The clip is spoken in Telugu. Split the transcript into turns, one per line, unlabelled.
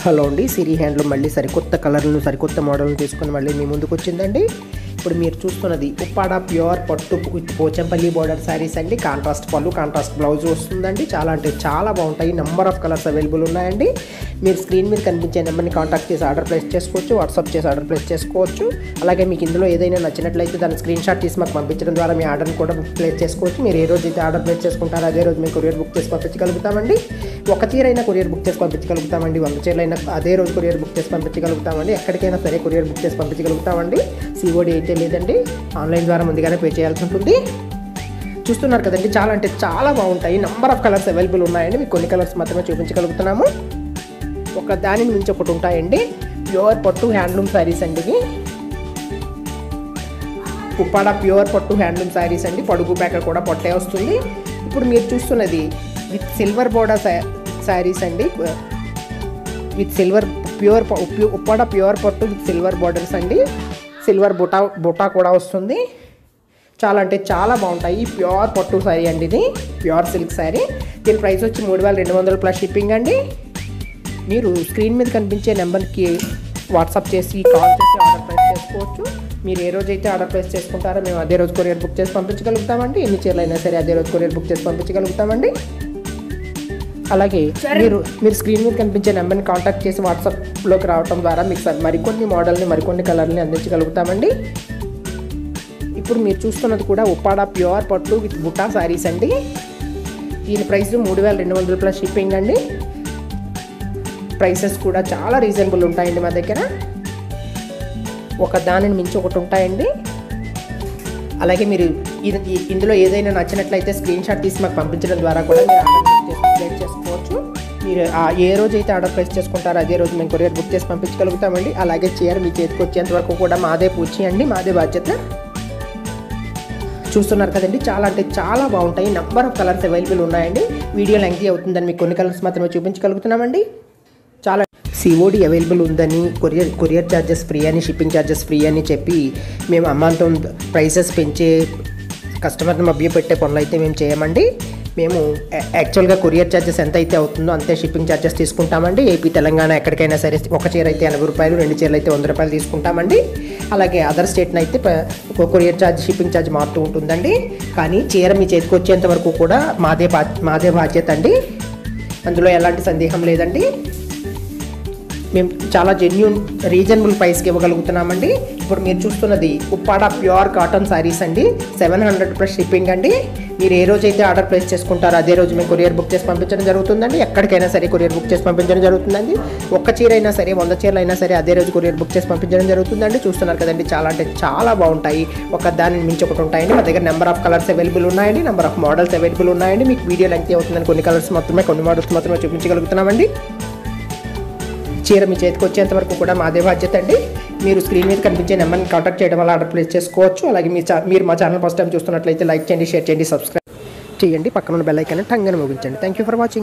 హలో అండి సిరి హ్యాండ్లో మళ్ళీ సరికొత్త కలర్లను సరికొత్త మోడల్ని తీసుకొని మళ్ళీ మీ ముందుకు వచ్చిందండి ఇప్పుడు మీరు చూస్తున్నది ఉప్పాడ ప్యూర్ పట్టు విత్ పోచంపల్లి బోర్డర్ శారీస్ అండి కాంట్రాస్ట్ పళ్ళు కాంట్రాస్ట్ బ్లౌజ్ వస్తుందండి చాలా అంటే చాలా బాగుంటాయి నెంబర్ ఆఫ్ కలర్స్ అవైలబుల్ ఉన్నాయండి మీరు స్క్రీన్ మీద కనిపించే నెంబర్ని కాంటాక్ట్ చేసి ఆర్డర్ ప్లేస్ చేసుకోవచ్చు వాట్సాప్ చేసి ఆర్డర్ ప్లేస్ చేసుకోవచ్చు అలాగే మీకు ఇందులో ఏదైనా నచ్చినట్లయితే దాని స్క్రీన్ షాట్ తీసి మాకు పంపించడం ద్వారా మీ ఆర్డర్ని కూడా ప్లేస్ చేసుకోవచ్చు మీరు ఏ రోజు అయితే ఆర్డర్ ప్లేస్ చేసుకుంటారో అదే రోజు మేము కొరియర్ బుక్ చేసి పంపించగలుగుతామండి ఒక చీరైనా కొరియర్ బుక్ చేసి పంపించగలుగుతామండి వంద చీరలైనా అదే రోజు కొరియర్ బుక్ చేసి పంపించగలుగుతామండి ఎక్కడికైనా సరే కొరియర్ బుక్ చేసి పంపించగలుగుతామండి సిఓడి అయితే లేదండి ఆన్లైన్ ద్వారా ముందుగానే పే చేయాల్సి ఉంటుంది చూస్తున్నారు కదండి చాలా అంటే చాలా బాగుంటాయి నంబర్ ఆఫ్ కలర్స్ అవైలబుల్ ఉన్నాయండి మీకు కొన్ని కలర్స్ మాత్రమే చూపించగలుగుతున్నాము ఒక దానిని మించి ఒకటి ఉంటాయండి ప్యూర్ పట్టు హ్యాండ్లూమ్ శారీస్ అండి ఇవి ఉప్పాడ ప్యూర్ పట్టు హ్యాండ్లూమ్ శారీస్ అండి పడుగు ప్యాకెట్ కూడా పొట్టే వస్తుంది ఇప్పుడు మీరు చూస్తున్నది విత్ సిల్వర్ బోర్డర్ శారీస్ అండి with silver pure Uppada pure పట్టు విత్ సిల్వర్ బోర్డర్స్ అండి సిల్వర్ బుటా బుటా కూడా వస్తుంది చాలా అంటే చాలా బాగుంటాయి ప్యూర్ పట్టు శారీ అండి ఇది ప్యూర్ సిల్క్ శారీ దీని ప్రైస్ వచ్చి మూడు వేల రెండు వందల ప్లస్ షిప్పింగ్ అండి మీరు స్క్రీన్ మీద కనిపించే నెంబర్కి వాట్సాప్ చేసి కాల్ చేసి ఆర్డర్ ప్లేస్ చేసుకోవచ్చు మీరు ఏ రోజు అయితే ఆర్డర్ ప్లేస్ చేసుకుంటారో మేము అదే రోజు కొరియర్ బుక్ చేసి పంపించగలుగుతామండి ఎన్ని చీరలు అయినా సరే అదే రోజు కొరియర్ బుక్ చేసి పంపించగలుగుతామండి అలాగే మీరు మీరు స్క్రీన్ మీద కనిపించే నెంబర్ని కాంటాక్ట్ చేసి వాట్సాప్లోకి రావడం ద్వారా మీకు స- మరికొన్ని మోడల్ని మరికొన్ని కలర్ని అందించగలుగుతామండి ఇప్పుడు మీరు చూస్తున్నది కూడా ఉప్పాడ ప్యూర్ పట్టు విత్ బుటా శారీస్ అండి దీని ప్రైస్ మూడు వేల రెండు వందల ప్లస్ షిప్పింగ్ అండి ప్రైసెస్ కూడా చాలా రీజనబుల్ ఉంటాయండి మా దగ్గర ఒక దానిని మించి ఒకటి ఉంటాయండి అలాగే మీరు ఇది ఈ- ఇందులో ఏదైనా నచ్చినట్లయితే స్క్రీన్ షాట్ తీసి మాకు పంపించడం ద్వారా కూడా మీరు ఆర్డర్ చేసి ప్లేస్ చేసుకోవచ్చు మీరు ఆ ఏ రోజు అయితే ఆర్డర్ ప్లేస్ చేసుకుంటారో అదే రోజు మేము కొరియర్ బుక్ చేసి పంపించగలుగుతామండి అలాగే చీర మీ చేతికి వచ్చేంత వరకు కూడా మాదే పూచి అండి మాదే బాధ్యత చూస్తున్నారు కదండి చాలా అంటే చాలా బాగుంటాయి నంబర్ ఆఫ్ కలర్స్ అవైలబుల్ ఉన్నాయండి వీడియో లెంగ్తీ అవుతుందని మీకు కొన్ని కలర్స్ మాత్రమే చూపించగలుగుతున్నామండి చాలా సిఓడి అవైలబుల్ ఉందని కొరియర్ కొరియర్ ఛార్జెస్ ఫ్రీ అని షిప్పింగ్ ఛార్జెస్ ఫ్రీ అని చెప్పి మేము అమాంతం ప్రైసెస్ పెంచే కస్టమర్ని మభ్య పెట్టే పనులు అయితే మేము చేయమండి మేము యా- యాక్చువల్గా కొరియర్ ఛార్జెస్ ఎంత అయితే అవుతుందో అంతే షిప్పింగ్ ఛార్జెస్ తీసుకుంటామండి ఏపీ తెలంగాణ ఎక్కడికైనా సరే ఒక చీర అయితే ఎనభై రూపాయలు రెండు చీరలు అయితే వంద రూపాయలు తీసుకుంటామండి అలాగే అదర్ స్టేట్ని అయితే ప- ఒక కొరియర్ ఛార్జ్ షిప్పింగ్ ఛార్జ్ మారుతూ ఉంటుందండి కానీ చీర మీ చేతికి వచ్చేంత వరకు కూడా మాదే బా మాదే బాధ్యత అండి అందులో ఎలాంటి సందేహం లేదండి మేము చాలా జెన్యున్ రీజనబుల్ ప్రైస్కి ఇవ్వగలుగుతున్నామండి ఇప్పుడు మీరు చూస్తున్నది ఉప్పాడ ప్యూర్ కాటన్ శారీస్ అండి సెవెన్ హండ్రెడ్ ప్లస్ షిప్పింగ్ అండి మీరు ఏ రోజు అయితే ఆర్డర్ ప్లేస్ చేసుకుంటారో అదే రోజు మేము కొరియర్ బుక్ చేసి పంపించడం జరుగుతుందండి ఎక్కడికైనా సరే కొరియర్ బుక్ చేసి పంపించడం జరుగుతుందండి ఒక్క చీర అయినా సరే వంద చీరలు అయినా సరే అదే రోజు కొరియర్ బుక్ చేసి పంపించడం జరుగుతుందండి చూస్తున్నారు కదండి చాలా అంటే చాలా బాగుంటాయి ఒక దానిని మించి ఒకటి ఉంటాయండి మా దగ్గర నెంబర్ ఆఫ్ కలర్స్ అవైలబుల్ ఉన్నాయండి నెంబర్ ఆఫ్ మోడల్స్ అవైలబుల్ ఉన్నాయండి మీకు వీడియో లెంగ్త్ అవుతుందని కొన్ని కలర్స్ మాత్రమే కొన్ని మోడల్స్ మాత్రమే చూపించగలుగుతున్నామండి చీర మీ చేతికి వచ్చేంత వరకు కూడా మాదే బాధ్యత అండి మీరు స్క్రీన్ మీద కనిపించే నెంబర్ని కాంటాక్ట్ చేయడం వల్ల ఆర్డర్ ప్లేస్ చేసుకోవచ్చు అలాగే మీ చా- మీరు మా ఛానల్ ఫస్ట్ టైం చూస్తున్నట్లయితే లైక్ చేయండి షేర్ చేయండి సబ్స్క్రైబ్ చేయండి పక్కన ఉన్న బెల్ ఐకాన్ టంగని ముగించండి థ్యాంక్ యూ ఫర్ వాచింగ్